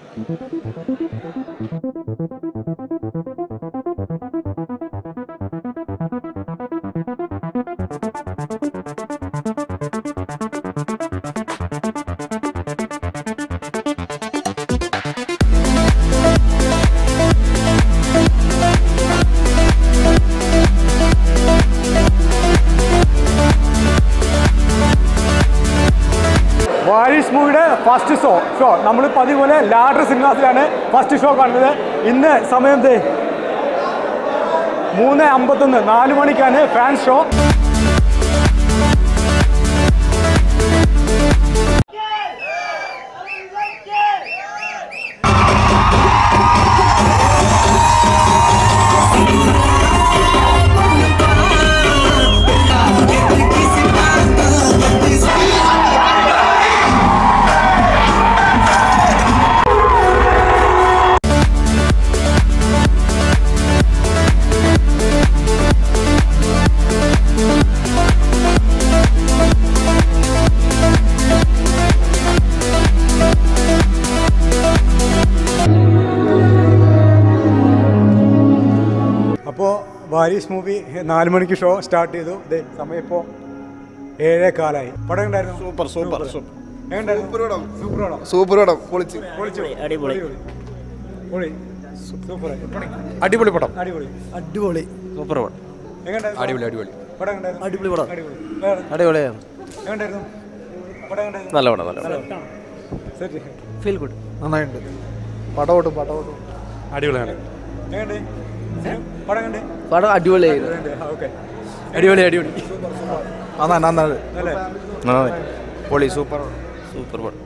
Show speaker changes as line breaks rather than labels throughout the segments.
വാരിസ് മൂവിയുടെ first show show നമ്മൾ പതിപോലെ ലാഡർ സിനിമാസിലാണ് ഫസ്റ്റ് ഷോ കാണുന്നത് ഇന്ന് സമയം ദേ മൂന്ന് അമ്പത്തൊന്ന് നാല് മണിക്കാണ് ഫാൻ ഷോ അപ്പോൾ വാരീസ് മൂവി നാല് മണിക്ക് ഷോ സ്റ്റാർട്ട് ചെയ്തു ദേ സമയം ഇപ്പോൾ ഏഴേ കാലായി പടം ഉണ്ടായിരുന്നു
സൂപ്പർ സൂപ്പർ സൂപ്പർ
സൂപ്പർ പടം സൂപ്പർ പടം
സൂപ്പർ പടം പൊളിച്ച്
പൊളിച്ചു
അടിപൊളി.
പൊളി സൂപ്പർ
അടിപൊളി പടം
അടിപൊളി
അടിപൊളി സൂപ്പർ പടം
എങ്ങനെയുണ്ടായിരുന്നു
അടിപൊളി അടിപൊളി
പടം ഉണ്ടായിരുന്നു
അടിപൊളി പടം
അടിപൊളി വേറെ
അടിപൊളിയാണ്
എങ്ങനെയുണ്ടായിരുന്നു പടം ഉണ്ടായിരുന്നു
നല്ല പടം നല്ല പടം
സെറ്റ്
ഫീൽ ഗുഡ്
നന്നായിട്ടുണ്ട് പടവോട്ടും പടവോട്ടും
അടിപൊളിയാണ് എങ്ങനെയുണ്ട് പടം കണ്ട്
പടം അടിപൊളിയായിരുന്നു
ഓക്കെ
അടിപൊളി അടിപൊളി
നന്നായി നന്നായി
അല്ലേ
പൊളി സൂപ്പർ
സൂപ്പർ പടം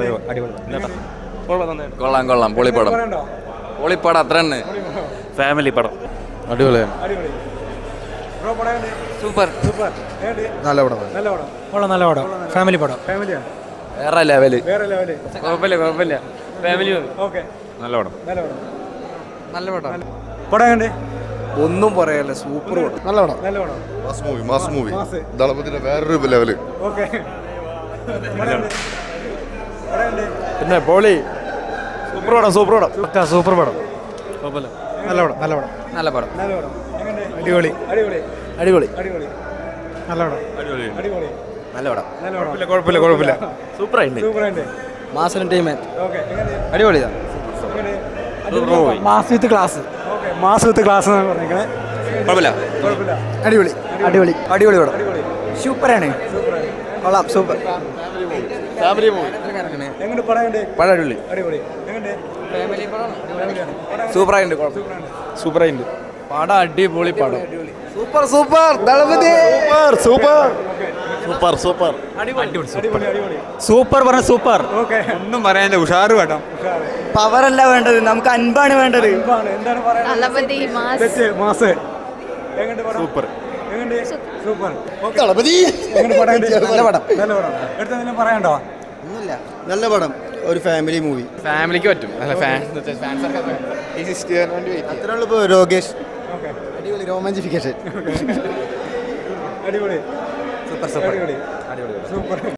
കൊള്ളാം കൊള്ളാം പൊളിപ്പടം
പറയണ്ടോ
പൊളിപ്പടം അത്ര തന്നെ
ഫാമിലി പടം
അടിപൊളിയാണ്
അടിപൊളി ബ്രോ പടം കണ്ട്
സൂപ്പർ
സൂപ്പർ എങ്ങനെയുണ്ട്
നല്ല പടം
നല്ല പടം
പടം നല്ല പടം ഫാമിലി പടം
ഫാമിലിയാണ്
വേറെ ലെവല്
വേറെ ലെവല്
കുഴപ്പമില്ല കുഴപ്പമില്ല ഫാമിലി
ഓക്കെ
നല്ല പടം
നല്ല പടം
നല്ല പടം
പടം കണ്ട്
ഒന്നും പറയാല്ല സൂപ്പർ പടം നല്ല പടം
നല്ല പടം
mass movie mass movie
mass.
ദളപതിന്റെ വേറൊരു ലെവല്
ഓക്കെ പടം കണ്ട് പടം കണ്ട്
പിന്നെ പൊളി
സൂപ്പർ പടം സൂപ്പർ പടം സൂപ്പർ പടം കുഴപ്പമില്ല
നല്ല പടം നല്ല പടം
നല്ല പടം
നല്ല പടം എങ്ങനെ
അടിപൊളി
അടിപൊളി
അടിപൊളി
അടിപൊളി
നല്ല പടം
അടിപൊളി
നല്ല പടം
നല്ല പടം
കുഴപ്പമില്ല കുഴപ്പമില്ല
സൂപ്പർ ആയിട്ട്
സൂപ്പർ ഉണ്ട്
മാസ് എന്റർടൈൻമെന്റ്
ഓക്കെ എങ്ങനെ
അടിപൊളിയാണ്
എങ്ങനെ
mass with class
okay mass with class എന്നാണ് പറഞ്ഞിരിക്കണേ
കുഴപ്പമില്ല
കുഴപ്പമില്ല
അടിപൊളി
അടിപൊളി അടിപൊളി പടം
അടിപൊളി
സൂപ്പറാണ് കൊള്ളാം സൂപ്പർ
ഫാമിലി മൂവി
എങ്ങനെ പടം കണ്ട്
പടം അടിപൊളി
അടിപൊളി എങ്ങനെ ഫാമിലിയാണ് പടം
സൂപ്പറായിട്ടുണ്ട്
സൂപ്പറായിട്ടുണ്ട്
പടം അടിപൊളി പടം
super super Thalapathy super super super super
അടിപൊളി അടിപൊളി
സൂപ്പർ പറഞ്ഞ സൂപ്പർ
ഓക്കെ
ഒന്നും പറയാനില്ല ഉഷാറ് പടം
പവറല്ല വേണ്ടത് നമുക്ക് അൻപാണ് വേണ്ടത്
എന്താണ് എന്താണ് പറയുന്നത്
ദളപതി മാസ്
തെറ്റ് മാസ് എങ്ങനെ പടം സൂപ്പർ എങ്ങനെ സൂപ്പർ ഓക്കെ
ദളപതി
എങ്ങനെ പടം കണ്ട്?
നല്ല പടം.
നല്ല പടം എടുത്ത് എന്തെങ്കിലും പറയണ്ടോ
നല്ല പടം ഒരു ഫാമിലി മൂവി
ഫാമിലിക്ക് പറ്റും അല്ല ഫാൻസ്
അത്ര ഉള്ളൂ രോഗേഷ്
ഓക്കെ
അടിപൊളി രോമാഞ്ചിഫിക്കേഷൻ
അടിപൊളി സൂപ്പർ സൂപ്പർ അടിപൊളി സൂപ്പർ